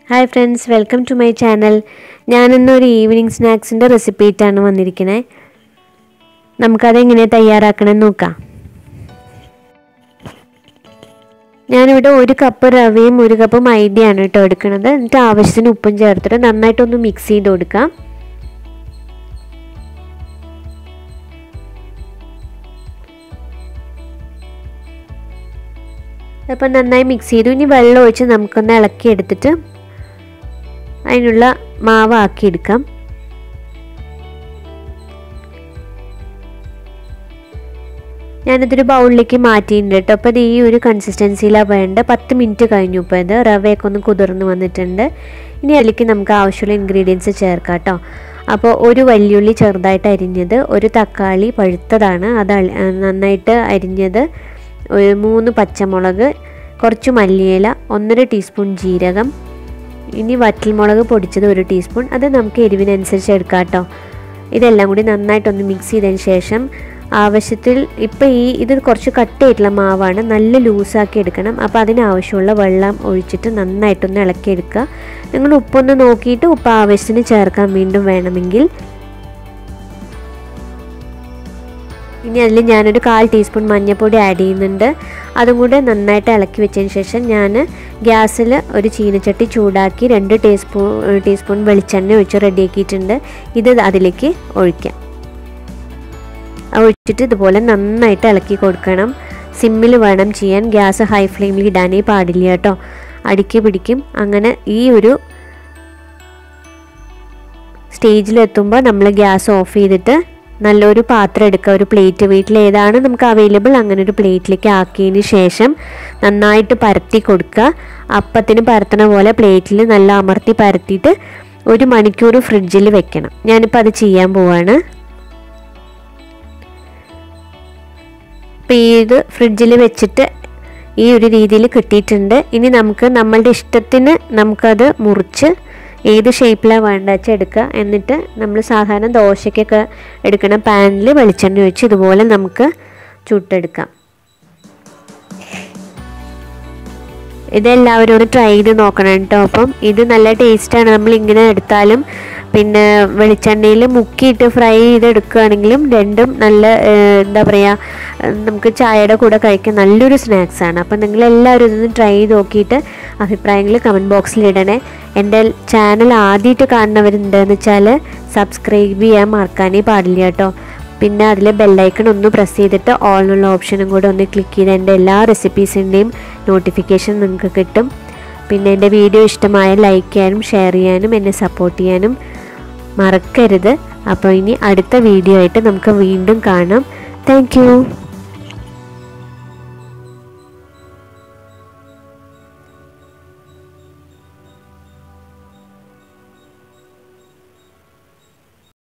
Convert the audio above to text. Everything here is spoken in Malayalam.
hi friends welcome to my channel ഞാനിന്ന് ഒരു ഈവനിങ് സ്നാക്സിൻ്റെ റെസിപ്പി ആയിട്ടാണ് വന്നിരിക്കുന്നത് നമുക്കതെങ്ങനെ തയ്യാറാക്കണമെന്ന് നോക്കാം ഞാനിവിടെ ഒരു കപ്പ് റവയും ഒരു കപ്പ് മൈദയാണ് കേട്ടോ എടുക്കുന്നത് എന്നിട്ട് ആവശ്യത്തിന് ഉപ്പും ചേർത്തിട്ട് നന്നായിട്ടൊന്ന് മിക്സ് ചെയ്ത് കൊടുക്കാം അപ്പം നന്നായി മിക്സ് ചെയ്തു ഇനി വെള്ളം ഒഴിച്ച് നമുക്കൊന്ന് ഇളക്കി എടുത്തിട്ട് അതിനുള്ള മാവ് ആക്കിയെടുക്കാം ഞാനിതൊരു ബൗളിലേക്ക് മാറ്റിയിട്ടുണ്ട് കേട്ടോ അപ്പോൾ ഇത് ഈ ഒരു കൺസിസ്റ്റൻസിയിലാണ് വേണ്ട പത്ത് മിനിറ്റ് കഴിഞ്ഞു ഇപ്പോൾ ഇത് റവയൊക്കെ ഒന്ന് കുതിർന്ന് വന്നിട്ടുണ്ട് ഇനി അതിലേക്ക് നമുക്ക് ആവശ്യമുള്ള ഇൻഗ്രീഡിയൻസ് ചേർക്കാം കേട്ടോ അപ്പോൾ ഒരു വല്യുള്ളി ചെറുതായിട്ട് അരിഞ്ഞത് ഒരു തക്കാളി പഴുത്തതാണ് അത് നന്നായിട്ട് അരിഞ്ഞത് ഒരു മൂന്ന് പച്ചമുളക് കുറച്ച് മല്ലിയില ഒന്നര ടീസ്പൂൺ ജീരകം ഇനി വറ്റൽമുളക് പൊടിച്ചത് ഒരു ടീസ്പൂൺ അത് നമുക്ക് എരിവിനനുസരിച്ച് എടുക്കാം കേട്ടോ ഇതെല്ലാം കൂടി നന്നായിട്ടൊന്ന് മിക്സ് ചെയ്തതിന് ശേഷം ആവശ്യത്തിൽ ഇപ്പോൾ ഈ ഇത് കുറച്ച് കട്ടിയായിട്ടുള്ള മാവാണ് നല്ല ലൂസാക്കി എടുക്കണം അപ്പോൾ അതിനാവശ്യമുള്ള വെള്ളം ഒഴിച്ചിട്ട് നന്നായിട്ടൊന്ന് ഇളക്കിയെടുക്കുക നിങ്ങൾ ഉപ്പൊന്ന് നോക്കിയിട്ട് ഉപ്പ് ആവശ്യത്തിന് ചേർക്കാൻ വീണ്ടും വേണമെങ്കിൽ ഇനി അതിൽ ഞാനൊരു കാൽ ടീസ്പൂൺ മഞ്ഞൾപ്പൊടി ആഡ് ചെയ്യുന്നുണ്ട് അതും കൂടെ നന്നായിട്ട് ഇളക്കി വെച്ചതിന് ശേഷം ഞാൻ ഗ്യാസിൽ ഒരു ചീനച്ചട്ടി ചൂടാക്കി രണ്ട് ടീസ്പൂൺ ടീസ്പൂൺ വെളിച്ചെണ്ണ ഒഴിച്ച് റെഡിയാക്കിയിട്ടുണ്ട് ഇത് അതിലേക്ക് ഒഴിക്കാം ഒഴിച്ചിട്ട് ഇതുപോലെ നന്നായിട്ട് ഇളക്കി കൊടുക്കണം സിമ്മിൽ വേണം ചെയ്യാൻ ഗ്യാസ് ഹൈ ഫ്ലെയിമിൽ ഇടാനേ പാടില്ല കേട്ടോ അടുക്കി പിടിക്കും അങ്ങനെ ഈ ഒരു സ്റ്റേജിലെത്തുമ്പോൾ നമ്മൾ ഗ്യാസ് ഓഫ് ചെയ്തിട്ട് നല്ലൊരു പാത്രം എടുക്കുക ഒരു പ്ലേറ്റ് വീട്ടിൽ ഏതാണ് നമുക്ക് അവൈലബിൾ അങ്ങനെ ഒരു പ്ലേറ്റിലേക്ക് ആക്കിയതിന് ശേഷം നന്നായിട്ട് പരത്തി കൊടുക്കുക അപ്പത്തിന് പരത്തണ പോലെ പ്ലേറ്റിൽ നല്ല അമർത്തി പരത്തിയിട്ട് ഒരു മണിക്കൂർ ഫ്രിഡ്ജിൽ വെക്കണം ഞാനിപ്പോൾ അത് ചെയ്യാൻ പോവാണ് അപ്പോൾ ഈ ഇത് ഫ്രിഡ്ജിൽ വെച്ചിട്ട് ഈ ഒരു രീതിയിൽ കിട്ടിയിട്ടുണ്ട് ഇനി നമുക്ക് നമ്മളുടെ ഇഷ്ടത്തിന് നമുക്കത് മുറിച്ച് ഏത് ഷേപ്പിലാണ് വേണ്ട വെച്ചാൽ എടുക്കുക എന്നിട്ട് നമ്മൾ സാധാരണ ദോശയ്ക്കൊക്കെ എടുക്കുന്ന പാനിൽ വെളിച്ചെണ്ണ ഒഴിച്ച് ഇതുപോലെ നമുക്ക് ചുട്ടെടുക്കാം ഇതെല്ലാവരും ഒന്ന് ട്രൈ ചെയ്ത് നോക്കണം കേട്ടോ അപ്പം ഇത് നല്ല ടേസ്റ്റാണ് നമ്മൾ ഇങ്ങനെ എടുത്താലും പിന്നെ വെളിച്ചെണ്ണയിൽ മുക്കിയിട്ട് ഫ്രൈ ചെയ്തെടുക്കുകയാണെങ്കിലും രണ്ടും നല്ല എന്താ പറയുക നമുക്ക് ചായയുടെ കൂടെ കഴിക്കാൻ നല്ലൊരു സ്നാക്സാണ് അപ്പം നിങ്ങളെല്ലാവരും ഇതൊന്ന് ട്രൈ ചെയ്ത് നോക്കിയിട്ട് അഭിപ്രായങ്ങൾ കമൻറ്റ് ബോക്സിൽ ഇടണേ എൻ്റെ ചാനൽ ആദ്യമായിട്ട് കാണുന്നവരുണ്ടെന്ന് വെച്ചാൽ സബ്സ്ക്രൈബ് ചെയ്യാൻ മറക്കാനേ പാടില്ല കേട്ടോ പിന്നെ അതിൽ ബെല്ലൈക്കൺ ഒന്ന് പ്രസ് ചെയ്തിട്ട് ഓൾ എന്നുള്ള ഓപ്ഷനും കൂടെ ഒന്ന് ക്ലിക്ക് ചെയ്ത് എൻ്റെ എല്ലാ റെസിപ്പീസിൻ്റെയും നോട്ടിഫിക്കേഷൻ നിങ്ങൾക്ക് കിട്ടും പിന്നെ എൻ്റെ വീഡിയോ ഇഷ്ടമായ ലൈക്ക് ചെയ്യാനും ഷെയർ ചെയ്യാനും എന്നെ സപ്പോർട്ട് ചെയ്യാനും മറക്കരുത് അപ്പോൾ ഇനി അടുത്ത വീഡിയോ ആയിട്ട് നമുക്ക് വീണ്ടും കാണാം താങ്ക്